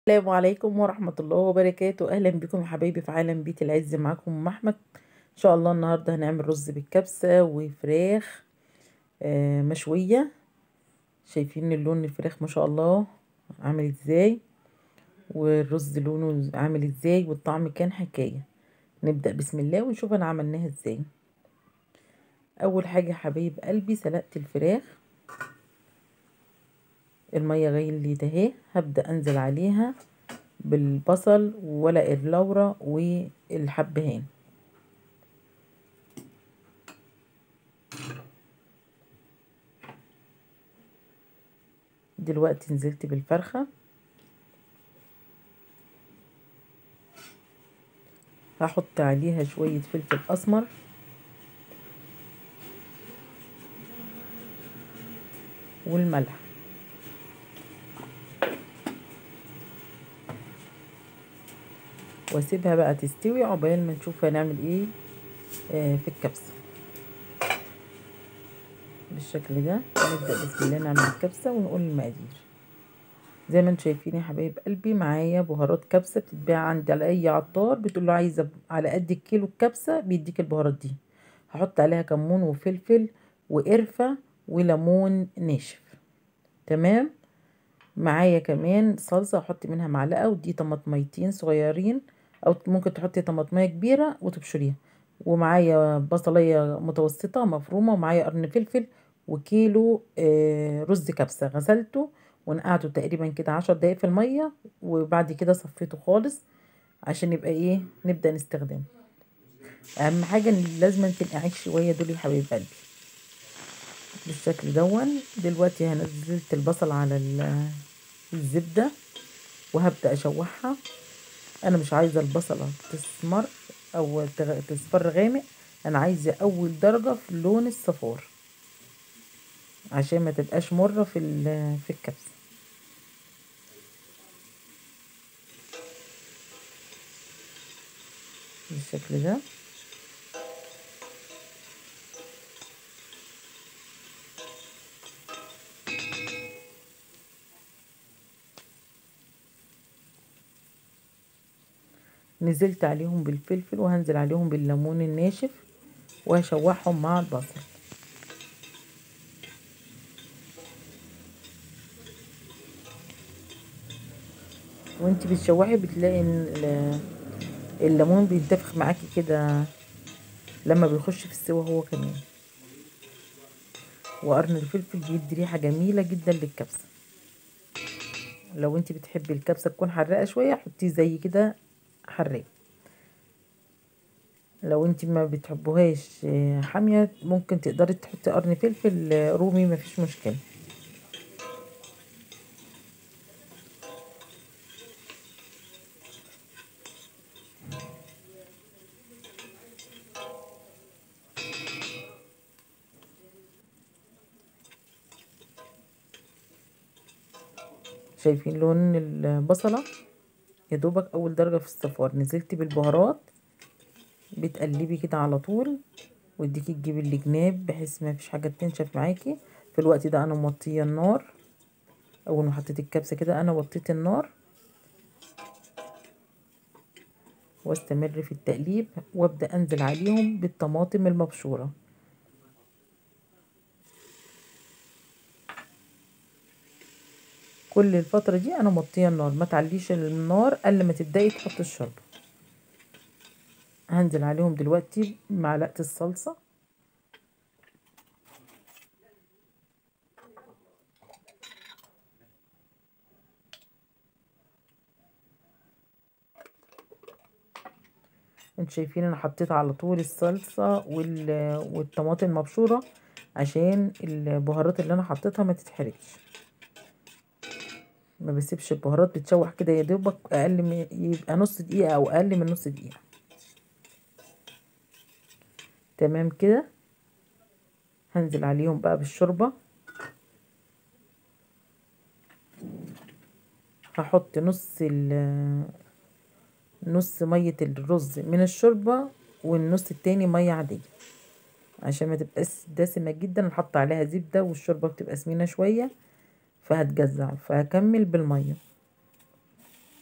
السلام عليكم ورحمة الله وبركاته أهلا بكم يا حبايبي في عالم بيت العز معاكم أم أحمد إن شاء الله النهاردة هنعمل رز بالكبسة وفراخ آه، مشوية شايفين اللون الفراخ ما شاء الله عامل ازاي والرز لونه عامل ازاي والطعم كان حكاية نبدأ بسم الله ونشوف انا عملناها ازاي اول حاجة يا حبايب قلبي سلقت الفراخ المية غليت اهي هبدأ انزل عليها بالبصل وورق اللورة والحبهان دلوقتي نزلت بالفرخة هحط عليها شوية فلفل أسمر والملح واسيبها بقى تستوي عقبال ما نشوف هنعمل ايه آه في الكبسة بالشكل ده نبدأ بسم الله نعمل الكبسة ونقول المقادير زي ما انتم شايفين يا حبايب قلبي معايا بهارات كبسة بتتباع عند على اي عطار بتقول له عايزة على قد الكيلو الكبسة بيديك البهارات دي هحط عليها كمون وفلفل وقرفة وليمون ناشف تمام معايا كمان صلصة هحط منها معلقة ودي طماطميتين صغيرين او ممكن تحطي طماطمية كبيرة وتبشريها ومعايا بصلية متوسطة مفرومة ومعايا قرن فلفل وكيلو آه رز كبسة غسلته ونقعته تقريبا كده عشر دقايق في المية وبعد كده صفيته خالص عشان يبقى ايه نبدأ نستخدمه اهم حاجة ان لازم تنقعيه شوية دول يا حبايب قلبي بالشكل دون دلوقتي هنزلت البصل على الزبدة وهبدأ اشوحها انا مش عايزة البصلة تسمر او تصفر غامق انا عايزة اول درجة في لون الصفار عشان ما تبقاش مرة في في الكبسة بالشكل ده نزلت عليهم بالفلفل وهنزل عليهم بالليمون الناشف وهشوحهم مع البصل وانت بتشوحي بتلاقي ان الليمون بينتفخ معاكي كده لما بيخش في السوا هو كمان وقرن الفلفل بيدي ريحه جميله جدا للكبسه لو انت بتحبي الكبسه تكون حراقه شويه حطيه زي كده حراق لو انت ما بتحبوهاش حاميه ممكن تقدري تحطي قرن فلفل رومي مفيش مشكله شايفين لون البصلة يا دوبك اول درجة في الصفار نزلت بالبهارات بتقلبي كده على طول واديكي تجيبي الجناب بحيث ما فيش حاجة تنشف معاكي في الوقت ده انا موطية النار اول ما حطيت الكبسة كده انا وطيت النار واستمر في التقليب وابدأ انزل عليهم بالطماطم المبشورة كل الفترة دي انا موطيه النار ما تعليش النار الا ما تبدأي تحطي الشوربة هنزل عليهم دلوقتي معلقة الصلصة انتوا شايفين انا حطيت على طول الصلصة والطماطم المبشورة عشان البهارات اللي انا حطيتها ما تتحرقش ما بسيبش البهارات بتشوح كده يا دوبك اقل من يبقى نص دقيقه او اقل من نص دقيقه تمام كده هنزل عليهم بقى بالشوربه هحط نص نص ميه الرز من الشوربه والنص التاني ميه عاديه عشان ما تبقاش دسمه جدا نحط عليها زبده والشوربه بتبقى سمينه شويه فهتجزع فهكمل بالميه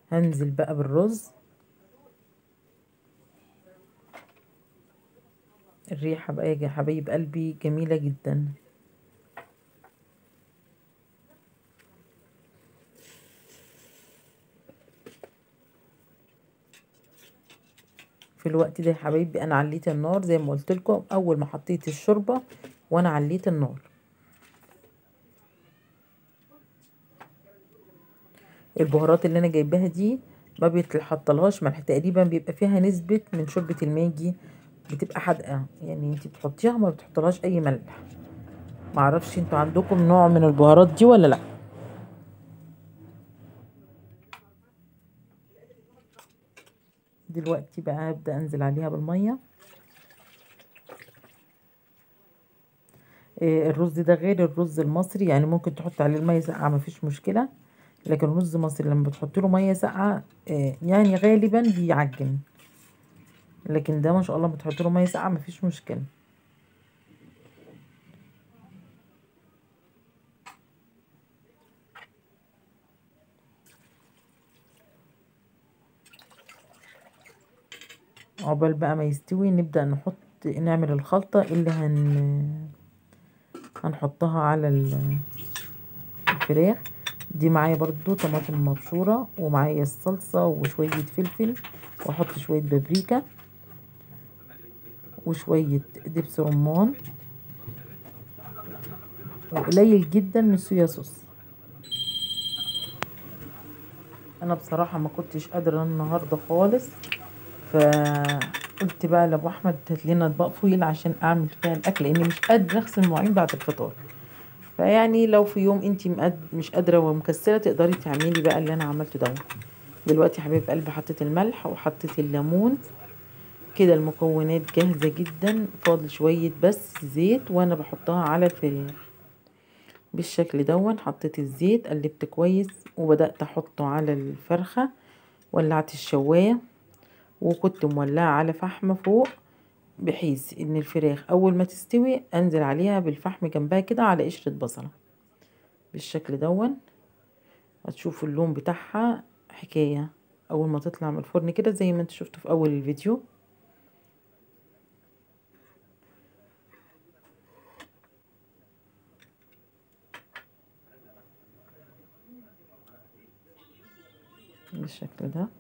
هنزل بقى بالرز الريحة بقى يا حبايب قلبي جميلة جدا في الوقت ده يا حبايبي انا عليت النار زي ما قلت لكم اول ما حطيت الشوربه وانا عليت النار البهارات اللي انا جايباها دي ما بيتحطلهاش ملح تقريبا بيبقى فيها نسبه من شوربه الماجي بتبقى حادقه يعني انت بتحطيها ما بتحطلهاش اي ملح معرفش انتوا عندكم نوع من البهارات دي ولا لا دلوقتي بقى ابدا انزل عليها بالميه إيه الرز ده غير الرز المصري يعني ممكن تحط عليه الميه ساقعه مفيش مشكله لكن الرز المصري لما بتحط له ميه ساقعه إيه يعني غالبا بيعجن لكن ده ما شاء الله بتحط له ميه ساقعه مفيش مشكله عقبال بقى ما يستوي نبدأ نحط نعمل الخلطة اللي هن هنحطها على الفراخ دي معايا برضو طماطم مبشورة ومعايا الصلصة وشوية فلفل واحط شوية بابريكا وشوية دبس رمان وقليل جدا من الصويا صوص انا بصراحة ما كنتش قادرة النهاردة خالص فقلت بقى لابو احمد هات لنا اطباق فويل عشان اعمل فيها الاكل لاني مش قادره اغسل المواعين بعد الفطار فيعني لو في يوم انت مش قادره ومكسله تقدري تعملي بقى اللي انا عملته ده دلوقتي حبيب قلبي حطيت الملح وحطيت الليمون كده المكونات جاهزه جدا فاضل شويه بس زيت وانا بحطها على الفراخ بالشكل دون حطيت الزيت قلبت كويس وبدات احطه على الفرخه ولعت الشوايه وكنت مولعة على فحم فوق بحيث ان الفراخ اول ما تستوي انزل عليها بالفحم جنبها كده على قشرة بصلة بالشكل دون هتشوفوا اللون بتاعها حكاية اول ما تطلع من الفرن كده زي ما انتوا شفتوا في اول الفيديو بالشكل ده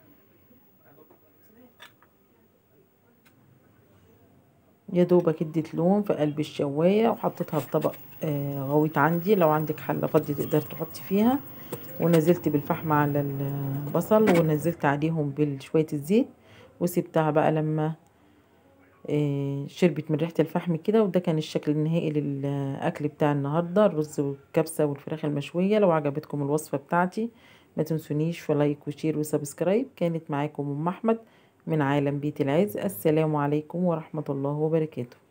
يا دوبك اديت لون في قلب الشوايه وحطيتها في طبق آه غويط عندي لو عندك حله فاضيه تقدر تحطي فيها ونزلت بالفحم على البصل ونزلت عليهم بشويه الزيت وسبتها بقى لما آه شربت من ريحه الفحم كده وده كان الشكل النهائي للاكل بتاع النهارده الرز والكبسه والفراخ المشويه لو عجبتكم الوصفه بتاعتي ما تنسونيش في لايك وشير وسبسكرايب كانت معاكم ام احمد من عالم بيت العز السلام عليكم ورحمة الله وبركاته